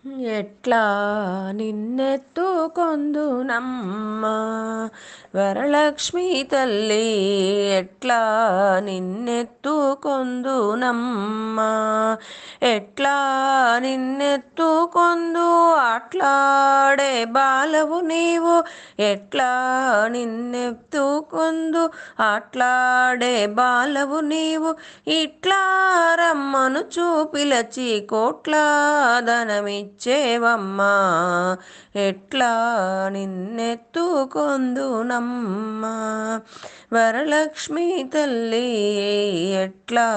ఎట్లా నిన్నెత్తుకొందునమ్మ వరలక్ష్మి తల్లి ఎట్లా నిన్నెత్తుకొందునమ్మ ఎట్లా నిన్నెత్తుకొందు ఆట్లాడే బాలవు నీవు ఎట్లా నిన్నెత్తుకొందు ఆట్లాడే బాలవు నీవు ఇట్లా రమ్మను చూపిలచి కోట్ల ధనమిచ్చేవమ్మా ఎట్లా నిన్నెత్తుకొందునమ్మా వరలక్ష్మి తల్లి ఎట్లా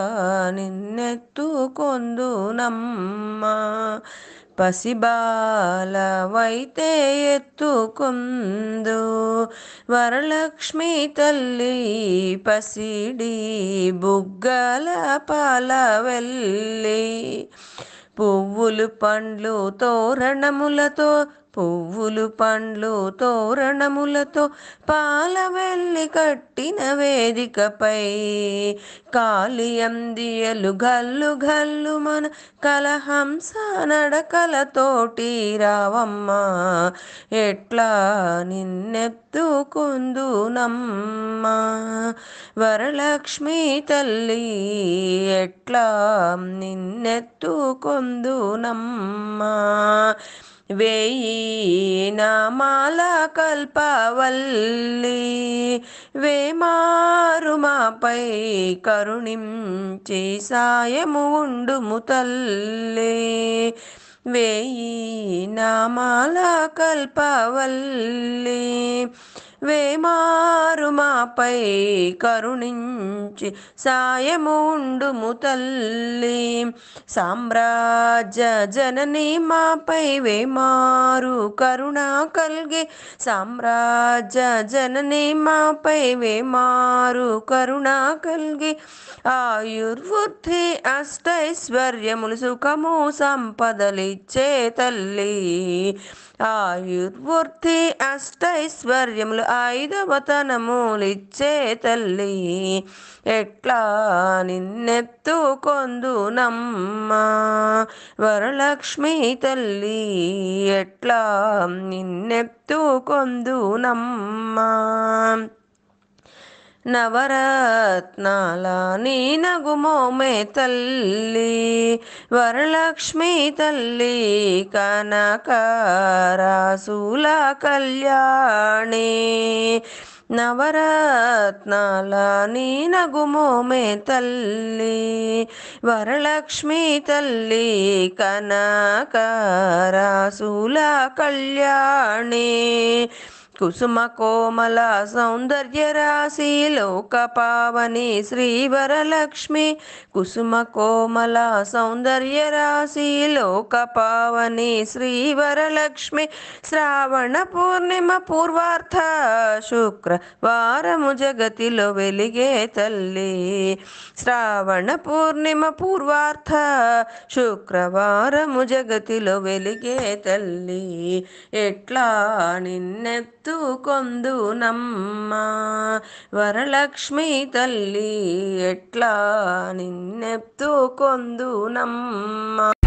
నిన్నెత్తుకొందునమ్మా పసిబాలవైతే ఎత్తుకుందు వరలక్ష్మి తల్లి పసిడి బుగ్గల పాల వెళ్ళి పువ్వులు పండ్లు తోరణములతో పువ్వులు పండ్లు తోరణములతో పాల వెళ్ళి కట్టిన వేదికపై కాళియందియలు గల్లు గల్లు మన కలహంస నడకలతోటి రావమ్మ ఎట్లా నిన్నెత్తుకుందునమ్మా వరలక్ష్మి తల్లి ఎట్లా నిన్నెత్తుకొందునమ్మా వేయి నామాల కల్పవల్లి వేమారు మాపై కరుణించి సాయము ఉండుము తల్లి వేయి నామాల కల్పవల్లి వేమారు మాపై కరుణించి సాయము ఉండుము తల్లి సామ్రాజ్య జనని మాపై వేమారు కరుణ కలిగి సామ్రాజ్య జనని మాపై వేమారు కరుణ కలిగి ఆయుర్వృద్ధి అష్టైశ్వర్యములు సుఖము సంపదలిచ్చే తల్లి ఆయుర్వృద్ధి అష్టైశ్వర్యములు ఐదవతనములిచ్చే తల్లి ఎట్లా నిన్నెత్తుకొందునమ్మా వరలక్ష్మి తల్లి ఎట్లా నిన్నెత్తుకొందునమ్మా నవరత్నాల నీ నగుమోమే తల్లి వరలక్ష్మి తల్లి కనకరాసుల కళ్యాణి నవరత్నాల నీ నగుమోమే తల్లి వరలక్ష్మి తల్లి కనకరాసుల కళ్యాణి కుసుమ కోమల సౌందర్య రాశి లోక పావని శ్రీ వరలక్ష్మి కుసుమ కోమల సౌందర్య రాశి లోక పావని శ్రీ వరలక్ష్మి శ్రావణ పూర్ణిమ పూర్వార్థ శుక్రవారము జగతిలో వెలిగే తల్లి శ్రావణ పూర్ణిమ పూర్వార్థ శుక్రవారము జగతిలో వెలిగే తల్లి ఎట్లా నిన్నెత్తుకొందునమ్మా వరలక్ష్మి తల్లి ఎట్లా నిన్నెత్తుకొందునమ్మా